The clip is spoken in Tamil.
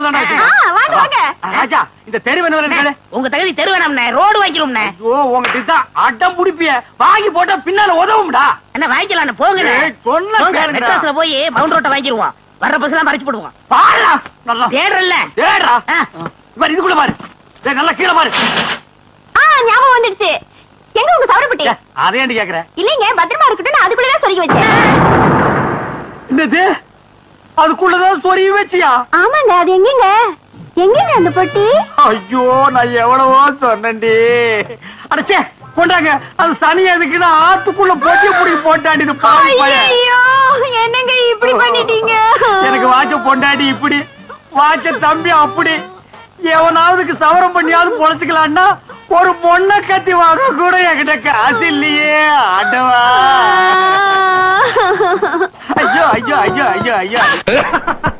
தாண்டா ஆ, வாங்க, வாங்க. ராஜா இந்த தெரு என்ன வரேன் உங்க தகுதி தெரு வேணாம்ண்ணே ரோடு வாங்கிக்கிறோம்ண்ணே ஐயோ உங்ககிட்ட தான் அடம் புடிப்பிய வாங்கி போட்டா பின்னால உதவும்டா என்ன வாங்கிக்கலாம் போங்கண்ணே ஏய், சொன்னா போங்க கேளுங்கடா. மெட்ராஸ்ல போய் பவுண்ட் ரோட்டை வாங்கிடுவோம் வர்ற பஸ் எல்லாம் மறைச்சு போடுவோம் பாருடா நல்லா தேடுறல்ல ஏடா ஆ. பாரு இதுக்குள்ள பாரு டேய், நல்லா கீழே பாரு ஆ ஞாபகம் வந்துடுச்சு எங்க உங்க சவரப்பட்டி ஏ, அதை ஏன்டி கேக்குற இல்லைங்க பத்திரமா இருக்கட்டும் நான் அதுக்குள்ளதான் சொருகி வச்சேன் என்னது அதுக்குள்ளதான் சொருகி வச்சியா ஆமாங்க அது எங்கங்க எங்கங்க அந்த பொட்டி ஐயோ நான் எவ்வளவோ சொன்னேன்டி அடச்சே கொண்டாங்க அது சனி எதுக்குன்னு ஆத்துக்குள்ள பொட்டி புடி போட்டாடி இது பாவி பையன். ஐயோ என்னங்க இப்படி பண்ணிட்டீங்க எனக்கு வாட்ச பொண்டாடி இப்படி வாட்ச தம்பி அப்படி எவனாவதுக்கு சவரம் பண்ணியாவது பொழைச்சுக்கலான்னா ஒரு பொண்ணை கத்தி வாங்க கூட என்கிட்ட காசு இல்லையே ஆண்டவா ஐயோ ஐயோ ஐயோ ஐயோ ஐயோ